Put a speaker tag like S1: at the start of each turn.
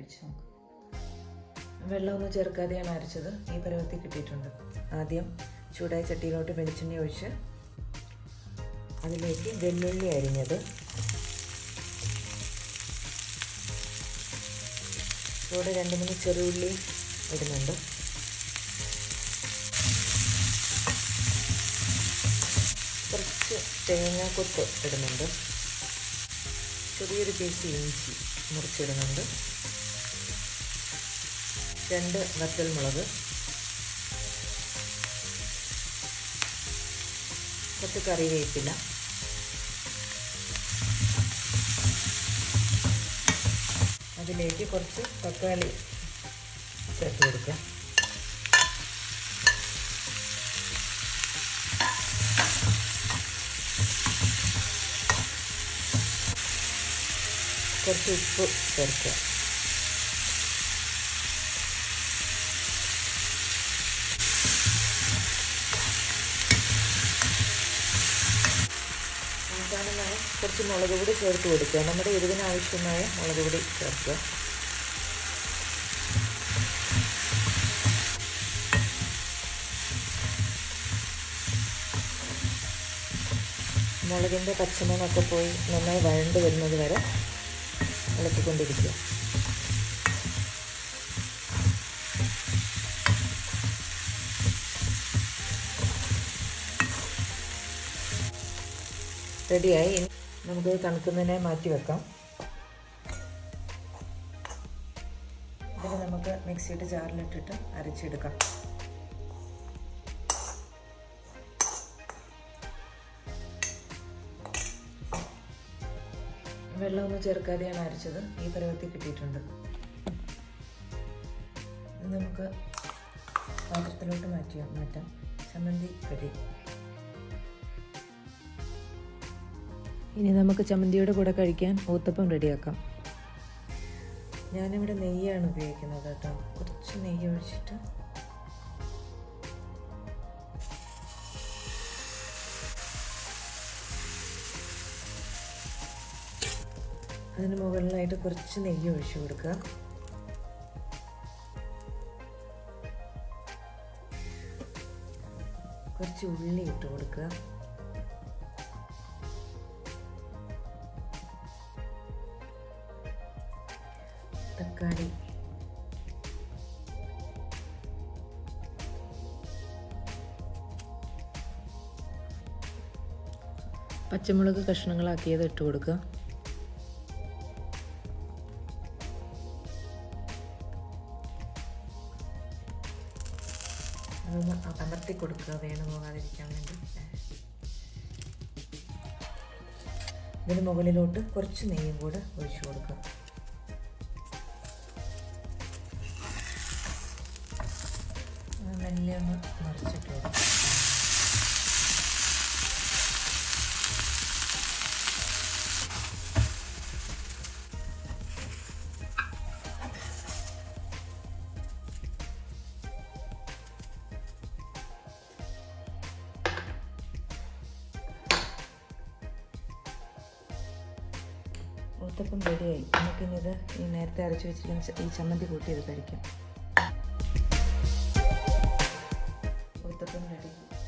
S1: കഴിച്ചു നോക്കാം വെള്ളമൊന്നും ചേർക്കാതെയാണ് അരച്ചത് ഈ പരുവത്തിൽ കിട്ടിയിട്ടുണ്ട് ആദ്യം ചൂടായ ചട്ടിയിലോട്ട് വെളിച്ചെണ്ണ ഒഴിച്ച് അതിലേക്ക് വെല്ലുള്ളി അരിഞ്ഞത് ഇവിടെ രണ്ട് മൂന്ന് ചെറുള്ളി ഇടുന്നുണ്ട് കുറച്ച് തേങ്ങാക്കൊത്ത് ഇടുന്നുണ്ട് ചെറിയൊരു പീസ് ഇഞ്ചി മുറിച്ചിടുന്നുണ്ട് രണ്ട് വറ്റൽമുളക് കുറച്ച് കറിവേപ്പില അതിലേക്ക് കുറച്ച് തക്കാളി ചേർത്ത് കൊടുക്കാം കുറച്ച് ഉപ്പ് ചേർക്കുക അവസാനമായി കുറച്ച് മുളക് പൊടി ചേർത്ത് കൊടുക്കുക നമ്മുടെ എരിവിന് ആവശ്യമായ മുളക് പൊടി ചേർക്കുക മുളകിൻ്റെ പച്ചമണമൊക്കെ പോയി നന്നായി വഴണ്ട് വരുന്നത് വരെ ഇളക്കിക്കൊണ്ടിരിക്കുക റെഡിയായി ഇനി നമുക്ക് തണുക്കുന്നതിനെ മാറ്റി വെക്കാം ഇതിന് നമുക്ക് മിക്സിയുടെ ജാറിലിട്ടിട്ട് അരച്ചെടുക്കാം വെള്ളമൊന്നും ചേർക്കാതെയാണ് അരച്ചത് ഈ പരുവത്തിൽ കിട്ടിയിട്ടുണ്ട് ഇത് നമുക്ക് പാത്രത്തിലോട്ട് മാറ്റി മാറ്റാം ചമ്മന്തി റെഡി ഇനി നമുക്ക് ചമ്മന്തിയുടെ കൂടെ കഴിക്കാൻ ഊത്തപ്പം റെഡിയാക്കാം ഞാനിവിടെ നെയ്യാണ് ഉപയോഗിക്കുന്നത് കേട്ടോ കുറച്ച് നെയ്യ് ഒഴിച്ചിട്ട് അതിന് മുകളിലായിട്ട് കുറച്ച് നെയ്യ് ഒഴിച്ചു കൊടുക്കുക കുറച്ച് ഉള്ളി ഇട്ട് കൊടുക്കുക തക്കാളി പച്ചമുളക് കഷ്ണങ്ങളാക്കിയത് ഇട്ട് കൊടുക്കുക അതൊന്ന് അമർത്തി കൊടുക്കുക വേണം പോകാതിരിക്കാൻ വേണ്ടി ഇതിന് മുകളിലോട്ട് കുറച്ച് നെയ്യും കൂടെ ഒഴിച്ചു കൊടുക്കുക മെല്ലെ ഒന്ന് മറിച്ചിട്ട് കൊടുക്കുക ഊത്തപ്പം റെഡിയായി നമുക്കിനി ഇത് ഈ നേരത്തെ അരച്ച് വെച്ചിരിക്കുന്ന ച- ഈ ചമ്മന്തി കൂട്ടി ഇത് കഴിക്കാം ഊത്തപ്പം റെഡി